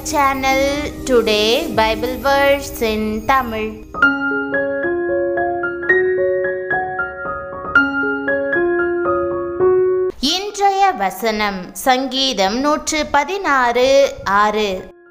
channel. Today, Bible verse in Tamil. இன்றைய வசனம் சங்கீதம் நூற்று பதினாறு ஆறு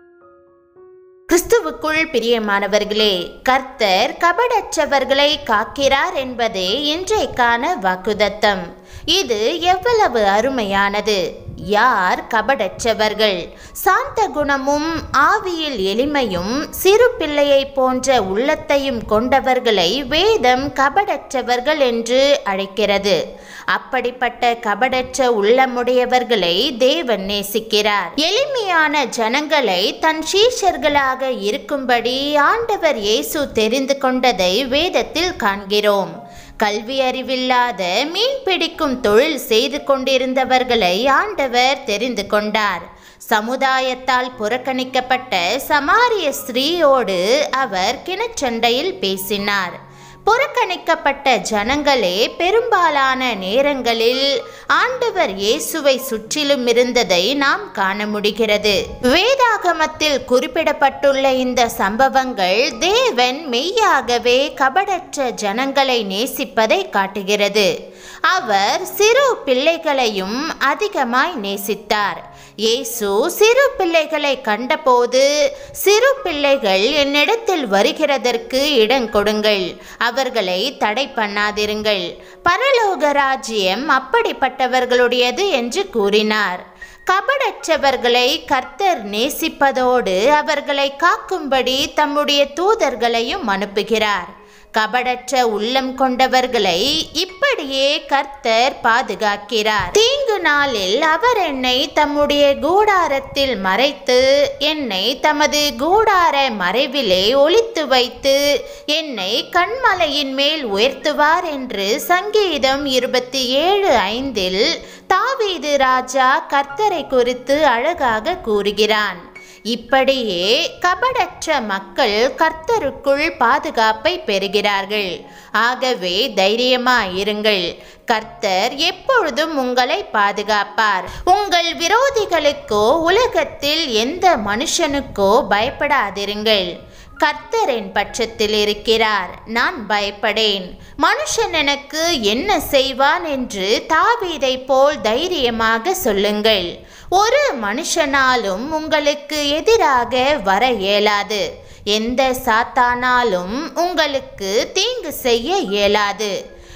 கிறிஸ்துவுக்குள் பிரியமானவர்களே கர்த்தர் கபடற்றவர்களை காக்கிறார் என்பதே இன்றைக்கான வாக்குதத்தம் இது எவ்வளவு அருமையானது யார் கபடற்றவர்கள் சாந்த குணமும் ஆவியில் எளிமையும் சிறு பிள்ளையை போன்ற உள்ளத்தையும் கொண்டவர்களை வேதம் கபடற்றவர்கள் என்று அழைக்கிறது அப்படிப்பட்ட கபடற்ற உள்ளமுடையவர்களை தேவன் நேசிக்கிறார் எளிமையான ஜனங்களை தன் சீஷர்களாக இருக்கும்படி ஆண்டவர் இயேசு தெரிந்து கொண்டதை வேதத்தில் காண்கிறோம் கல்வி அறிவில்லாத மீன் பிடிக்கும் தொழில் செய்து கொண்டிருந்தவர்களை ஆண்டவர் தெரிந்து கொண்டார் சமுதாயத்தால் புறக்கணிக்கப்பட்ட சமாரிய ஸ்திரீயோடு அவர் கிணச்சண்டையில் பேசினார் புறக்கணிக்கப்பட்ட ஜனங்களே பெரும்பாலான நேரங்களில் ஆண்டவர் இயேசுவை சுற்றிலும் இருந்ததை நாம் காண முடிகிறது வேதாகமத்தில் குறிப்பிடப்பட்டுள்ள இந்த சம்பவங்கள் தேவன் மெய்யாகவே கபடற்ற ஜனங்களை நேசிப்பதை காட்டுகிறது அவர் சிறு பிள்ளைகளையும் அதிகமாய் நேசித்தார் இயேசு சிறு பிள்ளைகளை கண்டபோது சிறு பிள்ளைகள் என்னிடத்தில் வருகிறதற்கு இடம் கொடுங்கள் அவர்களை தடை பண்ணாதிருங்கள் பரலோக ராஜ்யம் அப்படிப்பட்டவர்களுடையது என்று கூறினார் கபடற்றவர்களை கர்த்தர் நேசிப்பதோடு அவர்களை காக்கும்படி தம்முடைய தூதர்களையும் அனுப்புகிறார் கபடற்ற உள்ளம் கொண்டவர்களை இப்படியே கர்த்தர் பாதுகாக்கிறார் தீங்கு நாளில் அவர் என்னை தம்முடைய கூடாரத்தில் மறைத்து என்னை தமது கூடார மறைவிலே ஒளித்து வைத்து என்னை கண்மலையின் மேல் உயர்த்துவார் என்று சங்கீதம் இருபத்தி ஏழு ஐந்தில் தாவீது ராஜா கர்த்தரை குறித்து அழகாக கூறுகிறான் இப்படியே கபடற்ற மக்கள் கர்த்தருக்குள் பாதுகாப்பை பெறுகிறார்கள் ஆகவே தைரியமாயிருங்கள் கர்த்தர் எப்பொழுதும் உங்களை பாதுகாப்பார் உங்கள் விரோதிகளுக்கோ உலகத்தில் எந்த மனுஷனுக்கோ பயப்படாதிருங்கள் கர்த்தர் என் பட்சத்தில் இருக்கிறார் நான் பயப்படேன் மனுஷன் எனக்கு என்ன செய்வான் என்று தாவீதை போல் தைரியமாக சொல்லுங்கள் ஒரு மனுஷனாலும் உங்களுக்கு எதிராக வர இயலாது எந்த சாத்தானாலும் உங்களுக்கு தீங்கு செய்ய இயலாது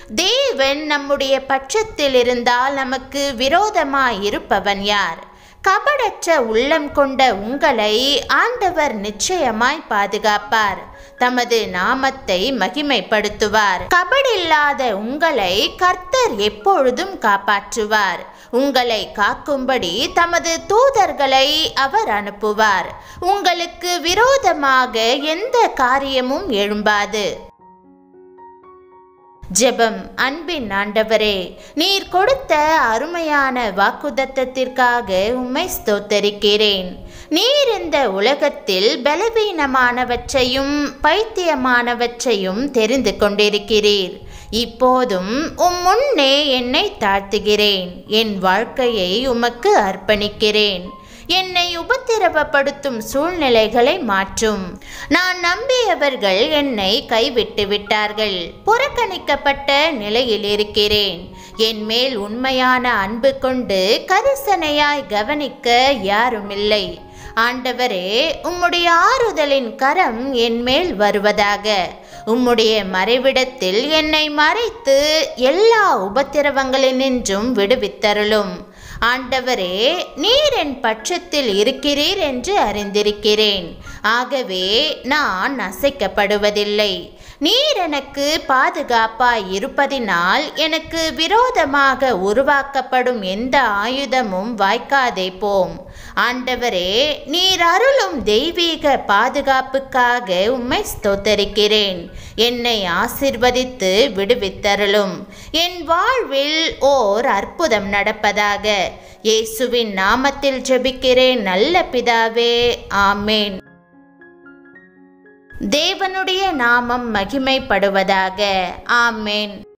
தேவன் நம்முடைய பட்சத்தில் இருந்தால் நமக்கு விரோதமாய் இருப்பவன் யார் கபடற்ற உள்ளம் கொண்ட உங்களை ஆண்டவர் நிச்சயமாய் பாதுகாப்பார் தமது நாமத்தை மகிமைப்படுத்துவார் கபடில்லாத உங்களை கர்த்தர் எப்பொழுதும் காப்பாற்றுவார் உங்களை காக்கும்படி தமது தூதர்களை அவர் அனுப்புவார் உங்களுக்கு விரோதமாக எந்த காரியமும் எழும்பாது ஜெபம் அன்பின் ஆண்டவரே நீர் கொடுத்த அருமையான வாக்குதத்தத்திற்காக உம்மை ஸ்தோத்தரிக்கிறேன் நீர் இந்த உலகத்தில் பலவீனமானவற்றையும் பைத்தியமானவற்றையும் தெரிந்து கொண்டிருக்கிறீர் இப்போதும் உம் முன்னே என்னை தாழ்த்துகிறேன் என் வாழ்க்கையை உமக்கு அர்ப்பணிக்கிறேன் என்னை உபத்திரவப்படுத்தும் சூழ்நிலைகளை மாற்றும் நான் நம்பியவர்கள் என்னை கைவிட்டு விட்டார்கள் புறக்கணிக்கப்பட்ட நிலையில் இருக்கிறேன் என் மேல் உண்மையான அன்பு கொண்டு கரிசனையாய் கவனிக்க யாருமில்லை ஆண்டவரே உம்முடைய ஆறுதலின் கரம் என் மேல் வருவதாக உம்முடைய மறைவிடத்தில் என்னை மறைத்து எல்லா உபத்திரவங்களினின்றும் விடுவித்தருளும் ஆண்டவரே நீர் என் பட்சத்தில் இருக்கிறீர் என்று அறிந்திருக்கிறேன் ஆகவே நான் அசைக்கப்படுவதில்லை நீர் எனக்கு பாதுகாப்பாய் இருப்பதினால் எனக்கு விரோதமாக உருவாக்கப்படும் எந்த ஆயுதமும் வாய்க்காதே போம் ஆண்டவரே நீர் அருளும் தெய்வீக பாதுகாப்புக்காக உம்மை ஸ்தோத்தரிக்கிறேன் என்னை ஆசிர்வதித்து விடுவித்தருளும் என் வாழ்வில் ஓர் அற்புதம் நடப்பதாக இயேசுவின் நாமத்தில் ஜெபிக்கிறேன் நல்ல பிதாவே ஆமேன் தேவனுடைய நாமம் மகிமைப்படுவதாக ஆமேன்